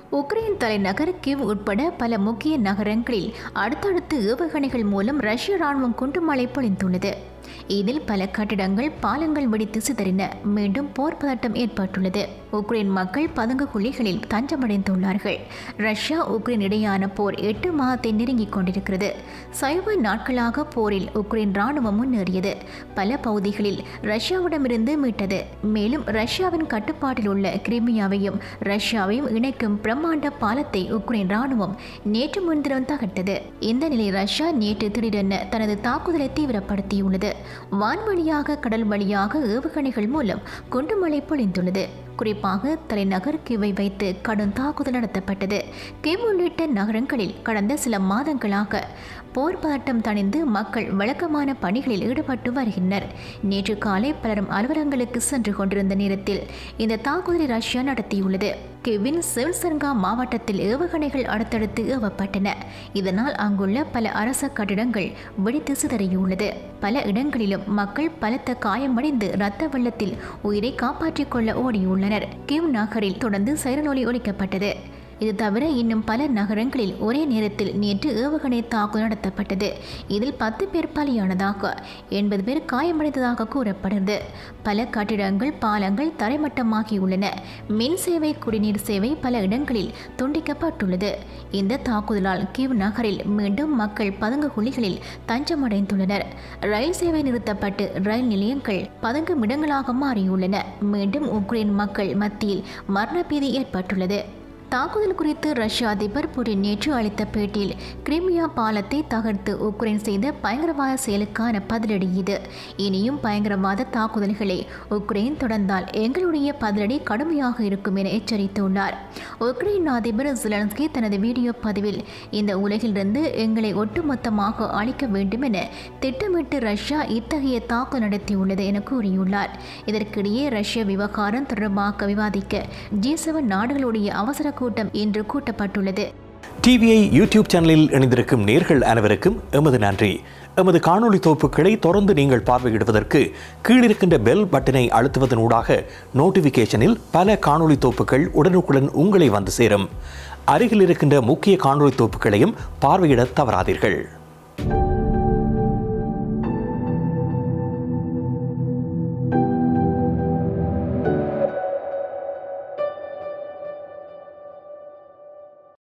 Ukraine தலைநகர் give உட்பட பல முக்கிய நகரங்களில் அடுத்தடுத்து ஏவுகணைகள் மூலம் ரஷ்ய ராணுவம் குண்டுமழை பொழிந்துள்ளது இதில் பல கட்டிடங்கள் பாலங்கள் வெடித்து சிதறின மீண்டும் போர் பதட்டம் ஏற்பட்டுள்ளது உக்ரைன் மக்கள் பதுங்கு குழிகளில் தஞ்சமடைந்துள்ளார்கள் ரஷ்யா உக்ரைன் இடையான போர் எட்டு மாதத்தை நெருங்கிக் கொண்டிருக்கிறது சைவ நாட்களாக போரில் உக்ரைன் ராணுவம் முன்னேறியது பல பகுதிகளில் ரஷ்யாவிடமிருந்து மீட்டது மேலும் ரஷ்யாவின் கட்டுப்பாட்டில் உள்ள கிரிமியாவையும் ரஷ்யாவையும் இணைக்கும் பிரம்மாண்ட பாலத்தை உக்ரைன் ராணுவம் நேற்று முன்தினம் தகர்த்தது இந்த நிலையில் ரஷ்யா நேற்று திடீரென தனது தாக்குதலை தீவிரப்படுத்தியுள்ளது வான்வழியாக கடல் வழியாக ஏவுகணைகள் மூலம் குண்டுமழை பொழிந்துள்ளது குறிப்பாக தலைநகர் கிவை வைத்து கடும் தாக்குதல் நடத்தப்பட்டது கிவ் உள்ளிட்ட நகரங்களில் கடந்த சில மாதங்களாக போர் பதட்டம் தணிந்து மக்கள் வழக்கமான பணிகளில் ஈடுபட்டு வருகின்றனர் நேற்று காலை பலரும் அலுவலகங்களுக்கு சென்று கொண்டிருந்த நேரத்தில் இந்த தாக்குதலை ரஷ்யா நடத்தியுள்ளது கிவின் செவன்சர்கா மாவட்டத்தில் ஏவுகணைகள் அடுத்தடுத்து ஏவப்பட்டன இதனால் அங்குள்ள பல அரச கட்டிடங்கள் வெடித்து சிதறியுள்ளது பல இடங்களிலும் மக்கள் பலத்த காயமடைந்து இரத்த வெள்ளத்தில் உயிரை காப்பாற்றிக் கொள்ள ஓடியுள்ளனர் கிவ் நகரில் தொடர்ந்து சைரனொலி ஒலிக்கப்பட்டது இது தவிர இன்னும் பல நகரங்களில் ஒரே நேரத்தில் நேற்று ஏவுகணை தாக்குதல் நடத்தப்பட்டது இதில் பத்து பேர் பலியானதாக எண்பது பேர் காயமடைந்ததாக கூறப்படுகிறது பல கட்டிடங்கள் பாலங்கள் தரைமட்டமாகியுள்ளன மின் சேவை குடிநீர் சேவை பல இடங்களில் துண்டிக்கப்பட்டுள்ளது இந்த தாக்குதலால் கிவ் நகரில் மீண்டும் மக்கள் பதுங்கு குழிகளில் தஞ்சமடைந்துள்ளனர் ரயில் சேவை நிறுத்தப்பட்டு ரயில் நிலையங்கள் பதுங்கும் இடங்களாக மாறியுள்ளன மீண்டும் உக்ரைன் மக்கள் மத்தியில் மரண பீதி ஏற்பட்டுள்ளது தாக்குதல் குறித்து ரஷ்ய அதிபர் புடின் நேற்று அளித்த பேட்டியில் கிரிமியா பாலத்தை தகர்த்து உக்ரைன் செய்த பயங்கரவாத செயலுக்கான பதிலடி இது இனியும் பயங்கரவாத தாக்குதல்களை உக்ரைன் தொடர்ந்தால் எங்களுடைய பதிலடி கடுமையாக இருக்கும் என எச்சரித்துள்ளார் உக்ரைன் அதிபர் ஜெலன்ஸ்கி தனது வீடியோ பதிவில் இந்த உலகிலிருந்து எங்களை ஒட்டுமொத்தமாக அழிக்க வேண்டும் என திட்டமிட்டு ரஷ்யா இத்தகைய தாக்குதல் நடத்தியுள்ளது என கூறியுள்ளார் இதற்கிடையே ரஷ்ய விவகாரம் தொடர்பாக விவாதிக்க ஜி செவன் நாடுகளுடைய அவசர கூட்டம் இன்று கூட்டப்பட்டுள்ளது டிவிஐ யூடியூப் சேனலில் இணைந்திருக்கும் நேர்கள் அனைவருக்கும் எமது நன்றி எமது காணொளி தொகுப்புகளை தொடர்ந்து நீங்கள் பார்வையிடுவதற்கு கீழிருக்கின்ற பெல் பட்டனை அழுத்துவதன் ஊடாக நோட்டிஃபிகேஷனில் பல காணொளி தொகுப்புகள் உடனுக்குடன் உங்களை வந்து சேரும் அருகில் இருக்கின்ற முக்கிய காணொளி தொகுப்புகளையும் பார்வையிட தவறாதீர்கள்